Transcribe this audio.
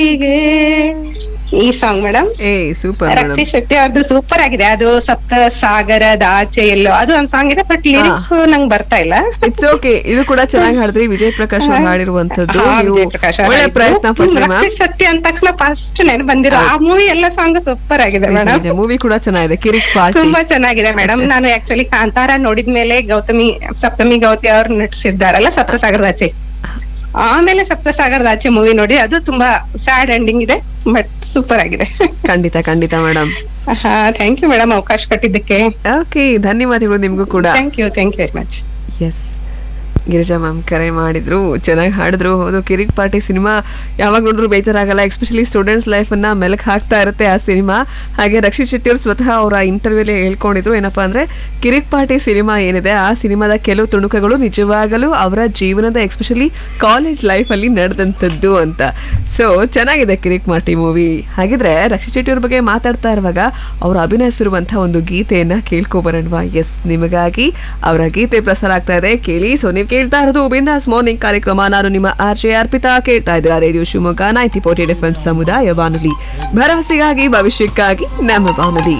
ಹೀಗೆ ಈ song madam ಏ ಸೂಪರ್ ಮೇಡಮ್ ರಕ್ಷಿ ಶೆಟ್ಟಿ ಅವ್ರದ್ದು ಸೂಪರ್ ಆಗಿದೆ ಅದು ಸಪ್ತ ಸಾಗರದ ಆಚೆ ಎಲ್ಲೋ ಅದು ಒಂದ್ ಸಾಂಗ್ ಇದೆ ಬಟ್ ಲಿರಿಕ್ಸ್ ನಂಗೆ ಬರ್ತಾ ಇಲ್ಲ ಇಟ್ಸ್ ಓಕೆ ಇದು ಕೂಡ ಚೆನ್ನಾಗಿ ಹಾಡಿದ್ರಿ ವಿಜಯ್ ಪ್ರಕಾಶ್ ಅವ್ರು ಹಾಡಿರುವಂತದ್ದು ಹಾ, ನೀವು ವಿಜಯ್ ಪ್ರಕಾಶ್ ಅವ್ರ ಒಳ್ಳೆ ಇದು. ಪ್ರಯತ್ನ ಪಟ್ರಿ ಮ್ಯಾಮ್ ರಕ್ಷಿ ಶೆಟ್ಟಿ ಅಂದ ತಕ್ಷಣ ಫಸ್ಟ್ ನೆನಪು ಬಂದಿರೋ ಆ ಮೂವಿ ಎಲ್ಲ ಸಾಂಗ್ ಸೂಪರ್ ಆಗಿದೆ ಮೇಡಮ್ ಮೂವಿ ಕೂಡ ಚೆನ್ನಾಗಿದೆ ಕಿರಿಕ್ ಪಾರ್ಟಿ ತುಂಬಾ ಚೆನ್ನಾಗಿದೆ ಮೇಡಮ್ ನಾನು ಆಕ್ಚುಲಿ ಕಾಂತಾರ ನೋಡಿದ್ಮೇಲೆ ಗೌತಮಿ ಸಪ್ತಮಿ ಗೌತಿ ಅವ್ರು ನಟಿಸಿದ್ದಾರಲ್ಲ ಸಪ್ತಸಾಗರದ ಆಚೆ ಆಮೇಲೆ ಸಪ್ತಸಾಗರದ ಆಚೆ ಮೂವಿ ನೋಡಿ ಅದು ತುಂಬಾ ಸ್ಯಾಡ್ ಎಂಡಿಂಗ್ ಇದೆ ಬಟ್ ಸೂಪರ್ ಆಗಿದೆ ಖಂಡಿತ ಖಂಡಿತ ಮೇಡಮ್ ಹಾ ಥ್ಯಾಂಕ್ ಯು ಮೇಡಮ್ ಅವಕಾಶ ಕೊಟ್ಟಿದ್ದಕ್ಕೆ ಓಕೆ ಧನ್ಯವಾದಗಳು ನಿಮ್ಗೂ ಕೂಡ thank you thank you very much yes Girija ma'am ಕರೆ ಮಾಡಿದ್ರು ಚೆನ್ನಾಗಿ ಹಾಡಿದ್ರು ಹೌದು ಕಿರಿಕ್ ಪಾರ್ಟಿ ಸಿನಿಮಾ ಯಾವಾಗ ನೋಡಿದ್ರು ಬೇಜಾರಾಗಲ್ಲ ಎಸ್ಪೆಷಲಿ ಸ್ಟೂಡೆಂಟ್ಸ್ ಲೈಫನ್ನ ಮೆಲಕ್ ಹಾಕ್ತಾ ಇರುತ್ತೆ ಆ ಸಿನಿಮಾ ಹಾಗೆ ರಕ್ಷಿತ್ ಶೆಟ್ಟಿ ಅವರು ಸ್ವತಃ ಅವರ ಇಂಟರ್ವ್ಯೂಲಿ ಹೇಳ್ಕೊಂಡಿದ್ರು ಏನಪ್ಪಾ ಅಂದ್ರೆ ಕಿರಿಕ್ ಪಾರ್ಟಿ ಸಿನಿಮಾ ಏನಿದೆ ಆ ಸಿನಿಮಾದ ಕೆಲವು ತುಣುಕಗಳು ನಿಜವಾಗಲೂ ಅವರ ಜೀವನದ ಎಸ್ಪೆಷಲಿ ಕಾಲೇಜ್ ಲೈಫಲ್ಲಿ ನಡೆದಂಥದ್ದು ಅಂತ ಸೊ ಚೆನ್ನಾಗಿದೆ ಕಿರಿಕ್ ಪಾರ್ಟಿ ಮೂವಿ ಹಾಗಿದ್ರೆ ರಕ್ಷಿತ್ ಶೆಟ್ಟಿ ಅವ್ರ ಬಗ್ಗೆ ಮಾತಾಡ್ತಾ ಇರುವಾಗ ಅವರು ಅಭಿನಯಿಸಿರುವಂತಹ ಒಂದು ಗೀತೆಯನ್ನ ಕೇಳ್ಕೊಬರೋಣವಾ ಎಸ್ ನಿಮಗಾಗಿ ಅವರ ಗೀತೆ ಪ್ರಸಾರ ಆಗ್ತಾ ಇದೆ ಕೇಳಿ ಸೊ ನೀವು ಕೇಳ್ತಾ ಇರೋದು ಬಿಂದಾಸ್ ಮಾರ್ನಿಂಗ್ ಕಾರ್ಯಕ್ರಮ ನಾನು ನಿಮ್ಮ ಆರ್ ಜೆ ಅರ್ಪಿತಾ ಕೇಳ್ತಾ ಇದ್ದೀರಾ radio Shivamogga ninety forty F M ಸಮುದಾಯ ಬಾನುಲಿ ಭರವಸೆಗಾಗಿ ಭವಿಷ್ಯಕ್ಕಾಗಿ ನಮ್ಮ ಬಾನುಲಿ